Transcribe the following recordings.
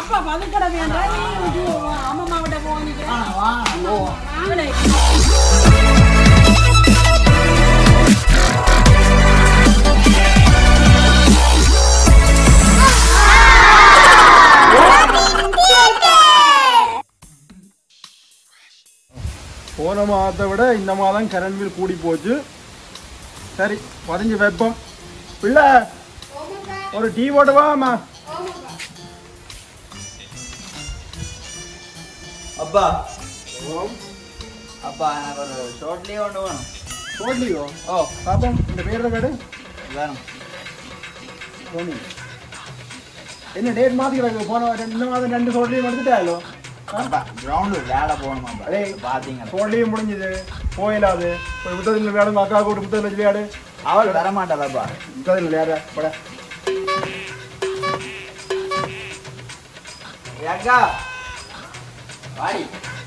அப்பா பதுக்கட வேண்டாம் நீ அம்மா விட்ட போனிட்டு ஆ, வாங்க போவோம் வாங்கடே போன மாதத்தை விட இந்த மாதம் கரண்ட் பில் கூடி போச்சு சரி பதிஞ்சு வைப்போம் பிள்ளை ஒரு டீ போட்டு வாமா அப்பா அப்பா எனக்கு ஒரு ஷார்ட்லயே ஒன்று வேணும் சோல்லியோ ஓ பாப்போம் இந்த பேர் கேடு வேணும் சோனி என்ன டேட் மாத்தி கிடக்கு போன ரெண்டு இந்த மாதம் ரெண்டு சோல்லியும் எடுத்துட்டாலோ அப்பா கிரவுண்டு விளையாட போகணுமாப்பா அடே. பார்த்தீங்க சோல்லியும் முடிஞ்சது போயிடாது போய் புத்தகத்தில் விளையாடு அக்கா கூட புத்தகத்தில் விளையாடு அவள் வர மாட்டாளாப்பா புத்தகத்தில் விளையாட பட அக்கா வாடி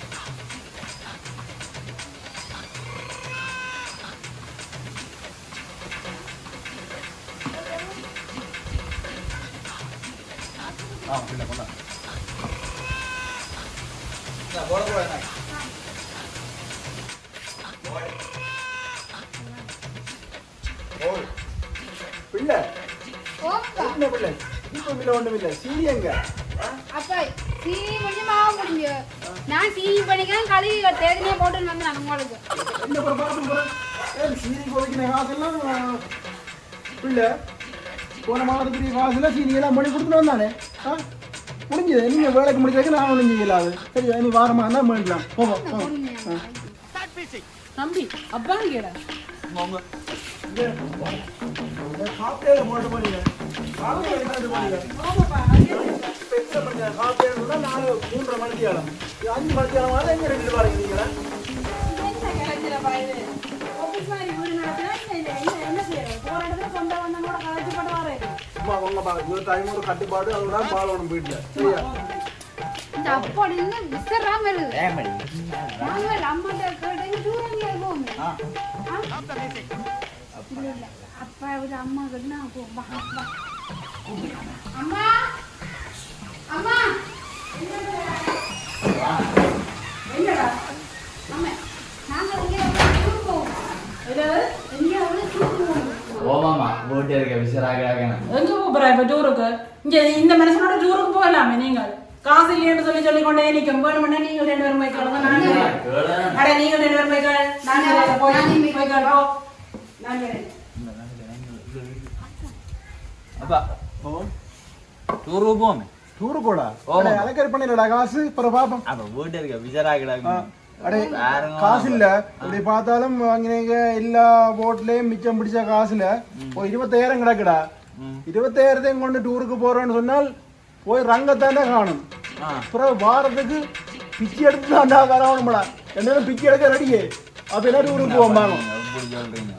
ஆ பிள்ளை கொண்டா இந்தா, போட போட ஓய் பிள்ளை ஓப்பா என்ன பிள்ளை இப்போ பிள்ளை ஒன்றும் இல்லை சீரியங்க அப்பா சீனி முடிஞ்சு மாவு முடிஞ்சு நான் சீனி பண்ணிக்கிறேன் கழுவி தேடினே போட்டுன்னு வந்து நான் உங்களுக்கு என்ன ஒரு பார்த்து போகிறேன் ஏன் சீனி குறைக்கிற காசெல்லாம் ஆ, பிள்ளை போன மாதத்துக்குரிய காசுல சீனி எல்லாம் பண்ணி கொடுத்துட்டு வந்தானே ஆ முடிஞ்சது நீங்கள் வேலைக்கு முடிக்கிறதுக்கு நான் ஒன்றும் செய்யல அது சரி நீ வாரமாக இருந்தால் பண்ணிக்கலாம் போவோம் போவோம் ஆ. தம்பி அப்பா கேடா போங்க காப்பியில போட்டு போனீங்க காப்பியில போட்டு போனீங்க பெருசா பண்ணுங்க காப்பியில சொன்னா நாலு மூன்றரை மணிக்கு ஆகும் இது அஞ்சு மணிக்கு ஆகும் எங்க ரெண்டு பாருங்க நீங்களா அம்மா உங்க பா இந்த டைம் ஒரு கட்டுப்பாடு அதோட பால் ஒன்று போயிடல சரியா இந்த அப்பா நின்று விசராம இருக்குது ஏமடி நாங்கள் அம்மாட்ட கேட்டு தூரம் போமே ஆ இல்ல இல்ல அப்பா விட அம்மா கிட்ட நான் போ வா வா அம்மா அம்மா என்னடா அம்மா நாங்க இங்கே டூர் போவோம் எங்கே அவ்வளோ டூர் போவோம் ஓமாமா போட்டு இருக்க விசராக எங்க போறா இப்ப டூருக்கு இங்க இந்த மனுஷனோட டூருக்கு போகலாமே நீங்கள் காசு இல்லைன்னு சொல்லி சொல்லி கொண்டே நிற்கும் வேணும்னா நீங்க ரெண்டு பேரும் போய் கேளுங்க நான் அட நீங்க ரெண்டு பேரும் போய் கேளு நான் போய் போய் கேளு போ. நான் கேளு. அப்பா டூருக்கு போமே டூரு போடா ஆமா. அலக்கறி பண்ணிடா காசு அப்புறம் பாப்போம் அப்ப போட்டு இருக்க விசராக அடே பாருங்க. காசு இல்ல இப்படி பார்த்தாலும் அங்கனீங்க எல்லா போட்லயும் மிச்சம் பிடிச்ச காசுல ஒரு இருபத்தாயிரம் கிடக்குடா ம். இருபத்தாயிரத்தையும் கொண்டு டூருக்கு போறோம்னு சொன்னால் போய் ரங்கத்தானே காணும் ஆ அப்புறம் வாரத்துக்கு பிச்சை எடுத்து தாண்டா வரணும்டா என்ன பிச்சை எடுக்க ரெடியே அப்ப எல்லாம் டூருக்கு போவோம் வாங்க எப்படி சொல்றீங்க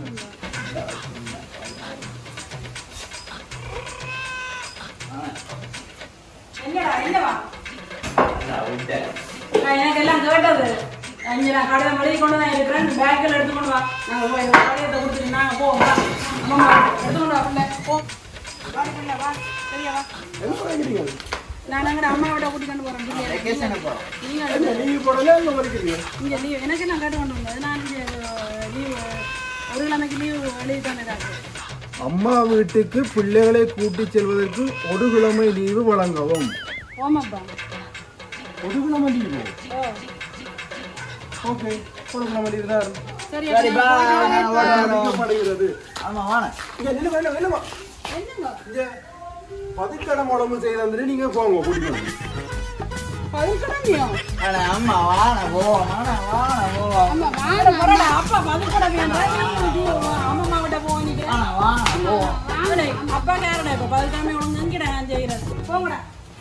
என்னடா என்னவா நான் விட்டேன் நான் எனக்கு எல்லாம் கேட்டது அஞ்சு நான் கடையில் மளிகை கொண்டு தான் இருக்கிறேன் பேக்கில் எடுத்து கொண்டு வா நாங்கள் போய் கடையத்தை கொடுத்துட்டு நாங்கள் போவோம் வா. அம்மா எடுத்து கொண்டு வா பிள்ளை போ வா பிள்ளை வா சரியா வா என்ன நினைக்கிறீங்க நான் அங்கே அம்மாவோட கூட்டிட்டு போகிறேன் பிள்ளைய வெக்கேஷன் போறோம் நீங்கள் என்ன லீவ் போடல என்ன வலிக்கிறீங்க இங்கே லீவ் எனக்கு நான் கேட்டு கொண்டு வந்தது நான் இங்கே லீவ் ஒரு கிழமைக்கு லீவ் எழுதி தானே இருக்கு அம்மா வீட்டுக்கு பிள்ளைகளை கூட்டிச் செல்வதற்கு ஒரு கிழமை லீவு வழங்கவும் ஓமாப்பா ஒரு கிழமை லீவு ஓ ஓகே ஒரு கிழமை லீவு தான் சரி சரி அப்ப பா நான் போயிட்டு வரேன். அளிக்கப்படுகிறது ஆமா வாண இங்க நில்லு வேணும் இல்லைம்மா என்னங்க இங்க பதிக்கடம் உடம்பு செய்து வந்துட்டு நீங்க போங்க கூட்டிட்டு பதுக்கடமையோ? அட அம்மா வாண போவோம் வாண வாண போவோம் அம்மா அட போடா, அப்பா பதுக்கட வேண்டாம். நீ இது அம்மா கிட்ட போனிட்டு. வாண வாண போவோம் வாங்கடே, அப்பா கேரடா இப்ப பதுக்காம உனக்கு எங்கடா நான் செய்யறது போங்கடா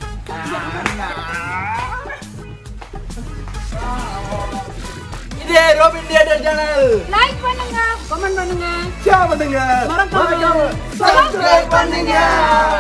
இதே ரோபின் தியேட்டர் சேனல் லைக் பண்ணுங்க கமெண்ட் பண்ணுங்க சாப்பிடுங்க மறக்காம சப்ஸ்கிரைப் பண்ணுங்க